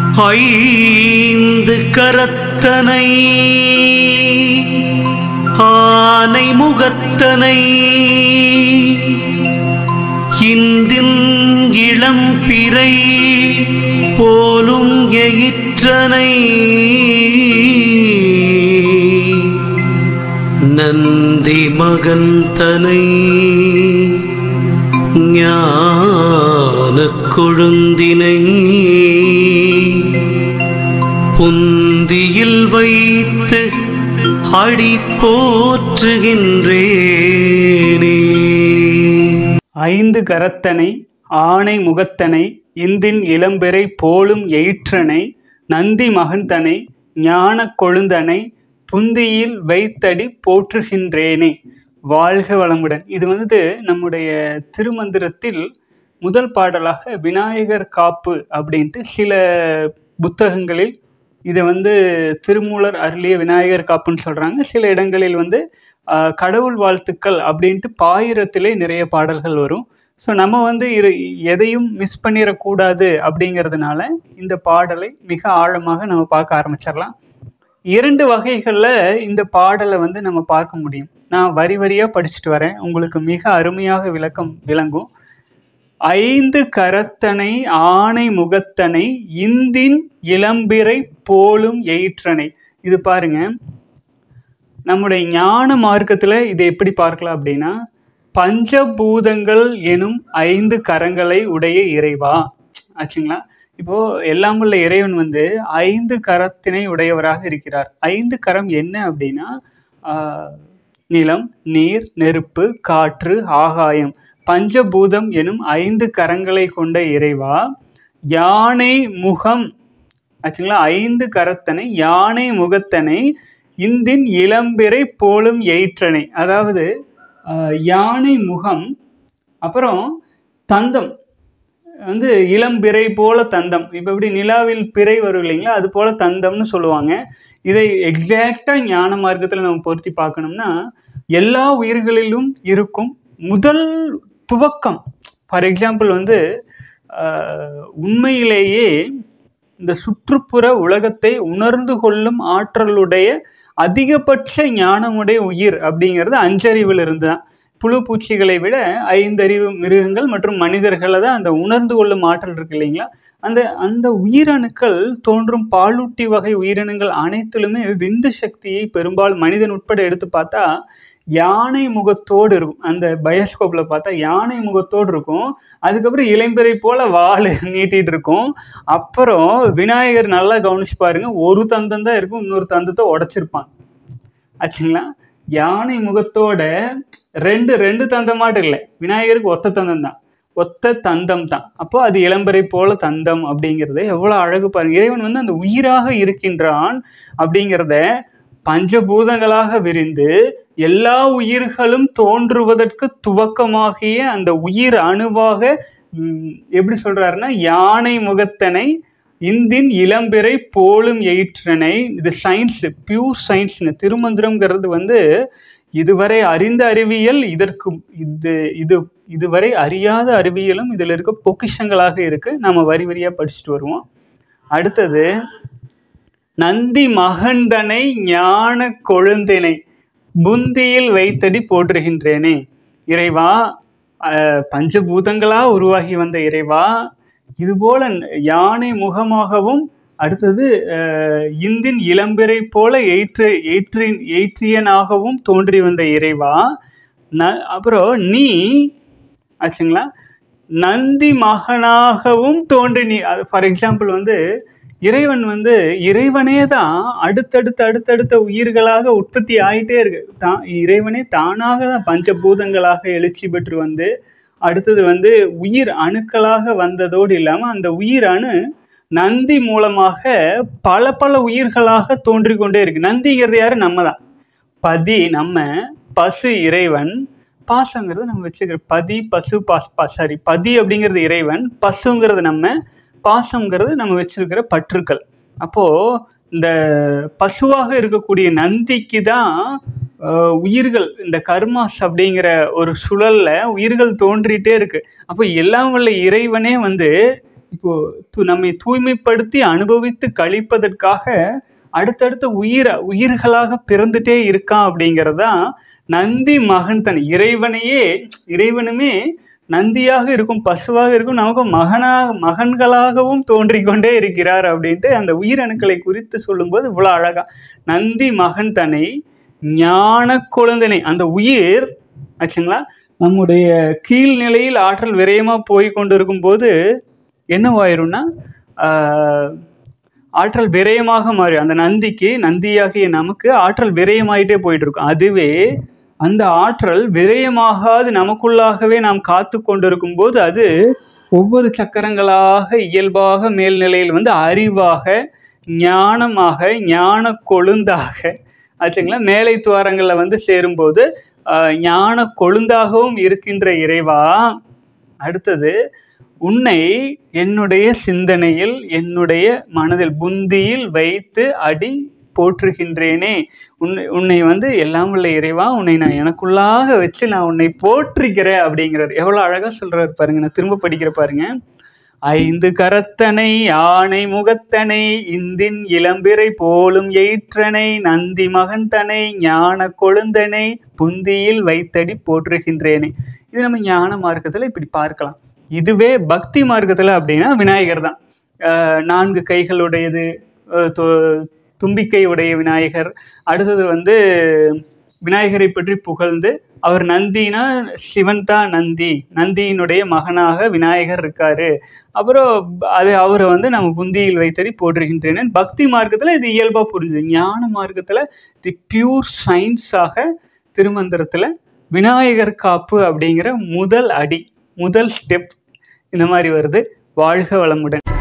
ஐந்து கரத்தனை ஆனை முகத்தனை இந்தின் இளம் பிறை போலும் எயிற்றனை நந்தி மகன் தனை ஞான கொழுந்தினை புந்தியில் வைத்து அடி போற்றுகின்றேனே ஐந்து கரத்தனை ஆனை முகத்தனை இந்தின் இளம்பெறை போலும் எயிற்றனை நந்தி மகந்தனை ஞான கொழுந்தனை புந்தியில் வைத்தடி போற்றுகின்றேனே வாழ்க வளமுடன் இது வந்து நம்முடைய திருமந்திரத்தில் முதல் பாடலாக விநாயகர் காப்பு அப்படின்ட்டு சில புத்தகங்களில் இதை வந்து திருமூலர் அருளிய விநாயகர் காப்புன்னு சொல்கிறாங்க சில இடங்களில் வந்து ஆஹ், கடவுள் வாழ்த்துக்கள் அப்படின்ட்டு பாயிரத்திலே நிறைய பாடல்கள் வரும் ஸோ நம்ம வந்து இரு எதையும் மிஸ் பண்ணிடக்கூடாது அப்படிங்கிறதுனால இந்த பாடலை மிக ஆழமாக நம்ம பார்க்க ஆரம்பிச்சிடலாம் இரண்டு வகைகளில் இந்த பாடலை வந்து நம்ம பார்க்க முடியும் நான் வரி வரியாக படிச்சுட்டு வரேன் உங்களுக்கு மிக அருமையாக விளக்கம் விளங்கும் ஐந்து கரத்தனை ஆனை முகத்தனை இந்தின் இளம்பிறை போலும் எயிற்றனை இது பாருங்க நம்முடைய ஞான மார்க்கத்தில் இதை எப்படி பார்க்கலாம் அப்படின்னா பஞ்சபூதங்கள் எனும் ஐந்து கரங்களை உடைய இறைவா ஆச்சுங்களா இப்போ எல்லாம் உள்ள இறைவன் வந்து ஐந்து கரத்தினை உடையவராக இருக்கிறார் ஐந்து கரம் என்ன அப்படின்னா ஆஹ், நிலம் நீர் நெருப்பு காற்று ஆகாயம் பஞ்சபூதம் எனும் ஐந்து கரங்களை கொண்ட இறைவா யானை முகம் ஆச்சுங்களா ஐந்து கரத்தனை யானை முகத்தனை இந்தின் இளம்பிறை போலும் எயிற்றனை அதாவது ஆஹ், யானை முகம் அப்புறம் தந்தம் வந்து இளம்பிறை போல தந்தம் இப்போ எப்படி நிலாவில் பிறை வரும் இல்லைங்களா அது போல தந்தம்னு சொல்லுவாங்க இதை எக்ஸாக்டாக ஞான மார்க்கத்தில் நம்ம பொருத்தி பார்க்கணும்னா எல்லா உயிர்களிலும் இருக்கும் முதல் துவக்கம் ஃபார் எக்ஸாம்பிள் வந்து ஆஹ், உண்மையிலேயே இந்த சுற்றுப்புற உலகத்தை உணர்ந்து கொள்ளும் ஆற்றலுடைய அதிகபட்ச ஞானமுடைய உயிர் அப்படிங்கிறது அஞ்சறிவில் இருந்து தான் புழு பூச்சிகளை விட ஐந்தறிவு மிருகங்கள் மற்றும் மனிதர்களை தான் அந்த உணர்ந்து கொள்ளும் ஆற்றல் இருக்கு இல்லைங்களா அந்த அந்த உயிரணுக்கள் தோன்றும் பாலூட்டி வகை உயிரினங்கள் அனைத்திலுமே விந்து சக்தியை பெரும்பாலும் மனிதன் உட்பட எடுத்து பார்த்தா யானை முகத்தோடு இருக்கும் அந்த பயோஸ்கோப்பில் பார்த்தா யானை முகத்தோடு இருக்கும் அதுக்கப்புறம் இளம்பிறை போல வால் நீட்டிட்டு இருக்கும் அப்புறம் விநாயகர் நல்லா கவனிச்சு பாருங்க ஒரு தந்தம் தான் இருக்கும் இன்னொரு தந்தத்தை உடைச்சிருப்பான் ஆச்சுங்களா யானை முகத்தோட ரெண்டு ரெண்டு தந்தமாட்டம் இல்லை விநாயகருக்கு ஒத்த தந்தம் தான் ஒத்த தந்தம் தான் அப்போ அது இளம்பரை போல தந்தம் அப்படிங்கிறது எவ்வளோ அழகு பாருங்க இறைவன் வந்து அந்த உயிராக இருக்கின்றான் அப்படிங்கிறத பஞ்சபூதங்களாக விரிந்து எல்லா உயிர்களும் தோன்றுவதற்கு துவக்கமாகிய அந்த உயிர் அணுவாக ம், எப்படி சொல்றாருன்னா யானை முகத்தனை இந்தின் இளம்பிறை போலும் எயிற்றனை இது சயின்ஸ் பியூர் சயின்ஸ்னு திருமந்திரம்ங்கிறது வந்து இதுவரை அறிந்த அறிவியல் இதற்கு இது இது இதுவரை அறியாத அறிவியலும் இதில் இருக்க பொக்கிஷங்களாக இருக்கு நம்ம வரி வரியாக படிச்சுட்டு வருவோம் அடுத்தது நந்தி மகண்டனை ஞான கொழுந்தினை புந்தியில் வைத்தடி போற்றுகின்றேனே இறைவா அஹ், பஞ்சபூதங்களா உருவாகி வந்த இறைவா இதுபோல யானை முகமாகவும் அடுத்தது அஹ், இந்தின் இளம்பிறை போல ஏற்று ஏற்றின் ஏற்றியனாகவும் தோன்றி வந்த இறைவா ந அப்புறம் நீ ஆச்சுங்களா நந்தி மகனாகவும் தோன்றி நீ அது ஃபார் எக்ஸாம்பிள் வந்து இறைவன் வந்து இறைவனே தான் அடுத்தடுத்து அடுத்தடுத்த உயிர்களாக உற்பத்தி ஆயிட்டே இருக்கு தான் இறைவனே தானாக தான் பஞ்சபூதங்களாக எழுச்சி பெற்று வந்து அடுத்தது வந்து உயிர் அணுக்களாக வந்ததோடு இல்லாமல் அந்த உயிர் அணு நந்தி மூலமாக பல பல உயிர்களாக தோன்றிக் கொண்டே இருக்கு நந்திங்கிறது யாரு நம்ம தான் பதி நம்ம பசு இறைவன் பாசங்கிறது நம்ம வச்சுக்கிற பதி பசு பாஸ் பா சாரி பதி அப்படிங்கிறது இறைவன் பசுங்கிறது நம்ம பாசங்கிறது நம்ம வச்சிருக்கிற பற்றுக்கள் அப்போ இந்த பசுவாக இருக்கக்கூடிய நந்திக்கு தான் அஹ், உயிர்கள் இந்த கர்மாஸ் அப்படிங்கிற ஒரு சுழல்ல உயிர்கள் தோன்றிட்டே இருக்கு அப்போ எல்லாம் வல்ல இறைவனே வந்து இப்போ து- நம்மை தூய்மைப்படுத்தி அனுபவித்து கழிப்பதற்காக அடுத்தடுத்த உயிர உயிர்களாக பிறந்துட்டே இருக்கான் அப்படிங்கிறதான் நந்தி மகன் தன் இறைவனையே இறைவனுமே நந்தியாக இருக்கும் பசுவாக இருக்கும் நமக்கு மகனாக மகன்களாகவும் தோன்றிக் கொண்டே இருக்கிறார் அப்படின்ட்டு அந்த உயிரணுக்களை குறித்து சொல்லும்போது இவ்வளோ அழகா நந்தி மகன் தன்னை ஞான குழந்தனை அந்த உயிர் ஆச்சுங்களா நம்முடைய கீழ்நிலையில் ஆற்றல் விரயமாக போய் கொண்டு இருக்கும்போது என்னவாயிரும்னா ஆஹ், ஆற்றல் விரயமாக மாறி அந்த நந்திக்கு நந்தியாகிய நமக்கு ஆற்றல் விரயமாயிட்டே போயிட்டு இருக்கும் அதுவே அந்த ஆற்றல் விரயமாகாது நமக்குள்ளாகவே நாம் காத்து கொண்டிருக்கும் போது அது ஒவ்வொரு சக்கரங்களாக இயல்பாக மேல்நிலையில் வந்து அறிவாக ஞானமாக ஞான கொழுந்தாக ஆச்சுங்களா மேலை துவாரங்களில் வந்து சேரும்போது ஆஹ், ஞான கொழுந்தாகவும் இருக்கின்ற இறைவா அடுத்தது உன்னை என்னுடைய சிந்தனையில் என்னுடைய மனதில் புந்தியில் வைத்து அடி போற்றுகின்றேனே உன்னை உன்னை வந்து எல்லாம் உள்ள இறைவா உன்னை நான் எனக்குள்ளாக வச்சு நான் உன்னை போற்றுகிறேன் அப்படிங்கிறார் எவ்வளோ அழகாக சொல்கிறார் பாருங்க நான் திரும்ப படிக்கிற பாருங்க ஐந்து கரத்தனை ஆணை முகத்தனை இந்தின் இளம்பிறை போலும் எயிற்றனை நந்தி மகன்தனை ஞான கொழுந்தனை புந்தியில் வைத்தடி போற்றுகின்றேனே இது நம்ம ஞான மார்க்கத்தில் இப்படி பார்க்கலாம் இதுவே பக்தி மார்க்கத்தில் அப்படின்னா விநாயகர் தான் அஹ் நான்கு கைகளுடையது அஹ் து- தும்பிக்கை உடைய விநாயகர் அடுத்தது வந்து விநாயகரை பற்றி புகழ்ந்து அவர் நந்தினா சிவன் தான் நந்தி நந்தியினுடைய மகனாக விநாயகர் இருக்காரு அப்புறம் அது அவரை வந்து நம்ம புந்தியில் வைத்தடி போற்றுகின்றேன் பக்தி மார்க்கத்தில் இது இயல்பாக புரிஞ்சுது ஞான மார்க்கத்தில் தி பியூர் சயின்ஸாக திருமந்திரத்தில் விநாயகர் காப்பு அப்படிங்கிற முதல் அடி முதல் ஸ்டெப் இந்த மாதிரி வருது வாழ்க வளமுடன்